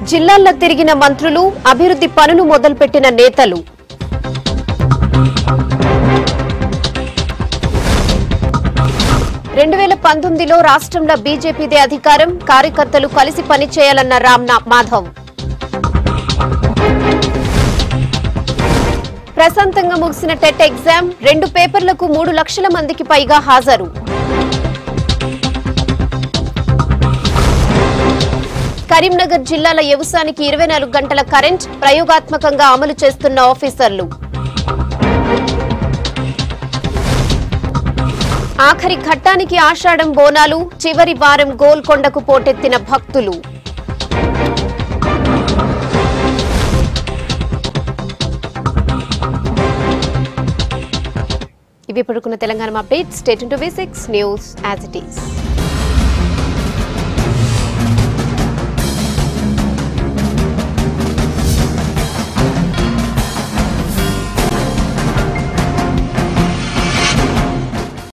జిల్లాల్లో తిరిగిన మంత్రులు అభివృద్ధి పనులు మొదలుపెట్టిన నేతలు రెండు వేల పంతొమ్మిదిలో రాష్ట్రంలో బీజేపీదే అధికారం కార్యకర్తలు కలిసి పనిచేయాలన్న రామ్నా మాధవ్ ప్రశాంతంగా ముగిసిన టెట్ ఎగ్జామ్ రెండు పేపర్లకు మూడు లక్షల మందికి పైగా హాజరు కరీంనగర్ జిల్లాల వ్యవసాయానికి ఇరవై నాలుగు గంటల కరెంట్ ప్రయోగాత్మకంగా అమలు చేస్తున్న ఆఫీసర్లు ఆఖరి ఘట్టానికి ఆషాఢం బోనాలు చివరి వారం గోల్కొండకు పోటెత్తిన భక్తులు ఇవి పడుకున్న Telangana update state to V six news as it is